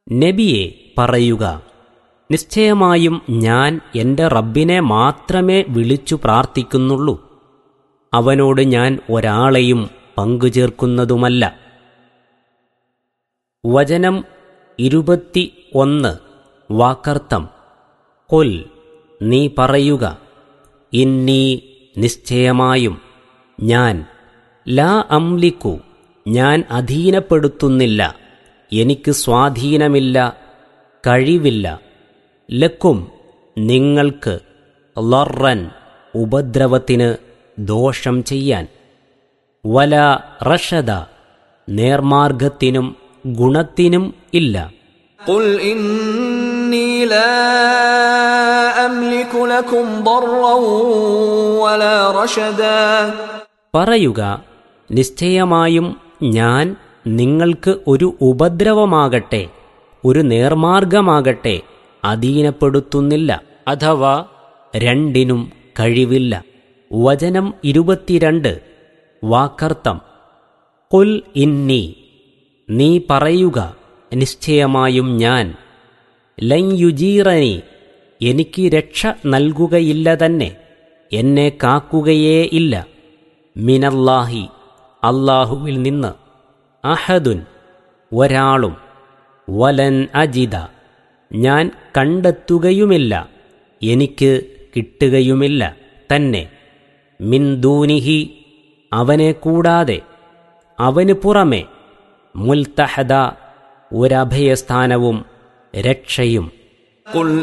നബിയെ പറയുക നിശ്ചയമായും ഞാൻ എൻ്റെ റബ്ബിനെ മാത്രമേ വിളിച്ചു പ്രാർത്ഥിക്കുന്നുള്ളൂ അവനോട് ഞാൻ ഒരാളെയും പങ്കുചേർക്കുന്നതുമല്ല വചനം ഇരുപത്തി ഒന്ന് വാക്കർത്ഥം കൊൽ നീ പറയുക ഇന്നീ നിശ്ചയമായും ഞാൻ ലാ അംലിക്കു ഞാൻ അധീനപ്പെടുത്തുന്നില്ല എനിക്ക് സ്വാധീനമില്ല കഴിവില്ല ലക്കും നിങ്ങൾക്ക് ലറൻ ഉപദ്രവത്തിന് ദോഷം ചെയ്യാൻ വല റഷദ നേർമാർഗത്തിനും ഗുണത്തിനും ഇല്ല قل إني لا أملك لكم ضرا ولا رشدا പറയുക നിശ്ചയമായും ഞാൻ നിങ്ങൾക്ക് ഒരു ഉപദ്രവമാകട്ടെ ഒരു നേർമാർഗമാകട്ടെ അധീനപ്പെടുത്തുന്നില്ല അഥവാ രണ്ടിനും കഴിവില്ല വചനം ഇരുപത്തിരണ്ട് വാക്കർത്ഥം കുൽ ഇന്നി നീ പറയുക നിശ്ചയമായും ഞാൻ ലൻ യുജീറനി എനിക്ക് രക്ഷ നൽകുകയില്ല തന്നെ എന്നെ കാക്കുകയേ ഇല്ല മിനല്ലാഹി അല്ലാഹുവിൽ നിന്ന് അഹദുൻ ഒരാളും വലൻ അജിത ഞാൻ കണ്ടെത്തുകയുമില്ല എനിക്ക് കിട്ടുകയുമില്ല തന്നെ മിൻദൂനിഹി അവനെ കൂടാതെ അവന് പുറമെ മുൽത്തഹദ ഒരഭയസ്ഥാനവും രക്ഷയും قل